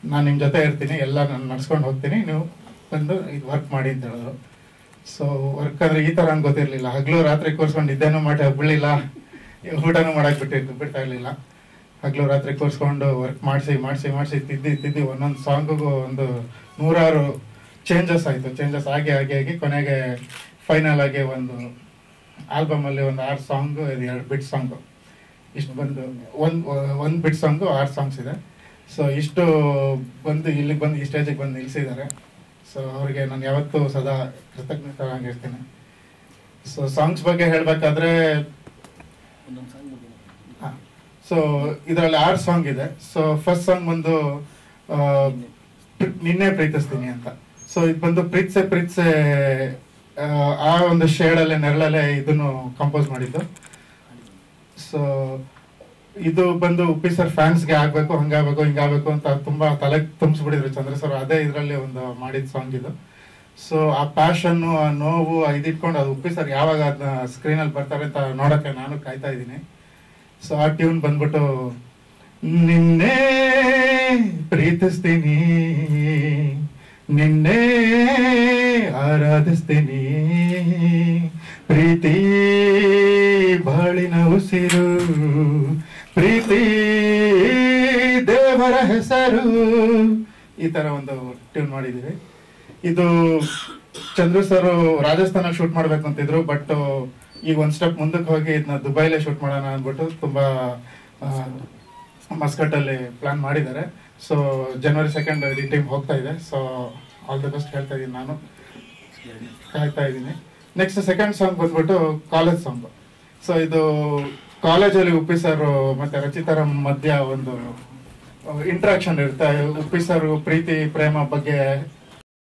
ನಾನು ನಿಮ್ಮ ಜೊತೆ ಇರ್ತೀನಿ ಎಲ್ಲ ನಾನು ನಡ್ಸ್ಕೊಂಡು ಹೋಗ್ತೀನಿ ನೀವು ಬಂದು ಇದು ವರ್ಕ್ ಮಾಡಿ ಅಂತ ಹೇಳಿದ್ರು ಸೊ ವರ್ಕ್ ಅಂದ್ರೆ ಈ ತರ ಅಂತ ಗೊತ್ತಿರ್ಲಿಲ್ಲ ಹಗ್ಲು ರಾತ್ರಿ ಕೂರ್ಸ್ಕೊಂಡು ನಿದ್ದೆನೂ ಮಾಡಿ ಬಿಡ್ಲಿಲ್ಲ ಊಟನೂ ಮಾಡಕ್ ಬಿಟ್ಟಿದ್ದು ಬಿಡ್ತಾ ಇರ್ಲಿಲ್ಲ ಹಗ್ಲು ರಾತ್ರಿ ಕೂರ್ಸ್ಕೊಂಡು ವರ್ಕ್ ಮಾಡಿಸಿ ಮಾಡಿಸಿ ಮಾಡಿಸಿ ತಿದ್ದಿ ತಿದ್ದಿ ಒಂದೊಂದು ಸಾಂಗಿಗೂ ಒಂದು ನೂರಾರು ಚೇಂಜಸ್ ಆಯ್ತು ಚೇಂಜಸ್ ಆಗಿ ಆಗಿ ಆಗಿ ಕೊನೆಗೆ ಫೈನಲ್ ಆಗಿ ಒಂದು ಆಲ್ಬಮ್ ಅಲ್ಲಿ ಒಂದು ಆರು ಸಾಂಗ್ ಇದು ಎರಡು ಬಿಟ್ ಸಾಂಗ್ ಇಷ್ಟು ಬಂದು ಒಂದ್ ಒಂದ್ ಬಿಟ್ ಸಾಂಗು ಆರು ಸಾಂಗ್ಸ್ ಇದೆ ಸೊ ಇಷ್ಟು ಬಂದು ಇಲ್ಲಿಗೆ ಬಂದು ಈ ಸ್ಟೇಜಿಗೆ ಬಂದು ನಿಲ್ಸಿದ್ದಾರೆ ಸೊ ಅವ್ರಿಗೆ ನಾನು ಯಾವತ್ತೂ ಸದಾ ಕೃತಜ್ಞತರಾಗಿರ್ತೀನಿ ಸೊ ಸಾಂಗ್ಸ್ ಬಗ್ಗೆ ಹೇಳ್ಬೇಕಾದ್ರೆ ಸೊ ಇದರಲ್ಲಿ ಆರು ಸಾಂಗ್ ಇದೆ ಸೊ ಫಸ್ಟ್ ಸಾಂಗ್ ಬಂದು ಆ, ಪ್ರಿ- ನಿನ್ನೆ ಪ್ರೀತಿಸ್ತೀನಿ ಅಂತ ಸೊ ಇದು ಬಂದು ಪ್ರೀತ್ಸೆ ಪ್ರೀತ್ಸೆ ಆ, ಆ ಒಂದು ಶೇಡಲ್ಲೇ ನೆರಳಲ್ಲೇ ಇದನ್ನು ಕಂಪೋಸ್ ಮಾಡಿದ್ದು ಸೊ ಇದು ಬಂದು ಉಪ್ಪಿ ಸರ್ ಫ್ಯಾನ್ಸ್ಗೆ ಆಗ್ಬೇಕು ಹಂಗಾಗ್ಬೇಕು ಹಿಂಗಾಗ್ಬೇಕು ಅಂತ ತುಂಬಾ ತಲೆ ತುಂಬಿಸ್ಬಿಟ್ಟಿದ್ರು ಚಂದ್ರ ಸರ್ ಅದೇ ಇದರಲ್ಲಿ ಒಂದು ಮಾಡಿದ ಸಾಂಗ್ ಇದು ಸೊ ಆ ಪ್ಯಾಷನ್ ಆ ನೋವು ಆ ಇದಿಟ್ಕೊಂಡು ಅದು ಉಪ್ಪಿ ಸರ್ ಯಾವಾಗ ಅದನ್ನ ಸ್ಕ್ರೀನಲ್ಲಿ ಬರ್ತಾರೆ ಅಂತ ನೋಡಕ್ಕೆ ನಾನು ಕಾಯ್ತಾ ಇದ್ದೀನಿ ಸೊ ಆ ಟ್ಯೂನ್ ಬಂದ್ಬಿಟ್ಟು ನಿನ್ನೆ ಪ್ರೀತಿಸ್ತೀನಿ ನಿನ್ನೆ ಆರಾಧಿಸ್ತೀನಿ ಪ್ರೀತಿ ಬಾಳಿನ ಉಸಿರು ಪ್ರೀತಿ ದೇವರ ಹೆಸರು ಈ ತರ ಒಂದು ಟ್ಯೂನ್ ಮಾಡಿದೀವಿ ಇದು ಚಂದ್ರು ಸರ್ ರಾಜಸ್ಥಾನ ಶೂಟ್ ಮಾಡ್ಬೇಕು ಅಂತಿದ್ರು ಬಟ್ ಈಗ ಒಂದ್ ಸ್ಟೆಪ್ ಮುಂದಕ್ಕೆ ಹೋಗಿ ಇದನ್ನ ದುಬೈಲೇ ಶೂಟ್ ಮಾಡೋಣ ಅಂದ್ಬಿಟ್ಟು ತುಂಬಾ ಮಸ್ಕಟ್ ಅಲ್ಲಿ ಪ್ಲಾನ್ ಮಾಡಿದ್ದಾರೆ ಸೊ ಜನವರಿ ಸೆಕೆಂಡ್ ಈ ಟೀಮ್ ಹೋಗ್ತಾ ಇದೆ ಸೊ ಆಲ್ ದಿ ಬೆಸ್ಟ್ ಹೇಳ್ತಾ ಇದೀನಿ ನಾನು ಕಾಯ್ತಾ ಇದ್ದೀನಿ ನೆಕ್ಸ್ಟ್ ಸೆಕೆಂಡ್ ಸಾಂಗ್ ಬಂದ್ಬಿಟ್ಟು ಕಾಲೇಜ್ ಸಾಂಗ್ ಸೊ ಇದು ಕಾಲೇಜಲ್ಲಿ ಉಪ್ಪಿ ಸರ್ ಮತ್ತೆ ರಚಿತರ ಮಧ್ಯ ಒಂದು ಇಂಟ್ರಾಕ್ಷನ್ ಇರುತ್ತೆ ಉಪ್ಪಿ ಸರ್ ಪ್ರೀತಿ ಪ್ರೇಮ ಬಗ್ಗೆ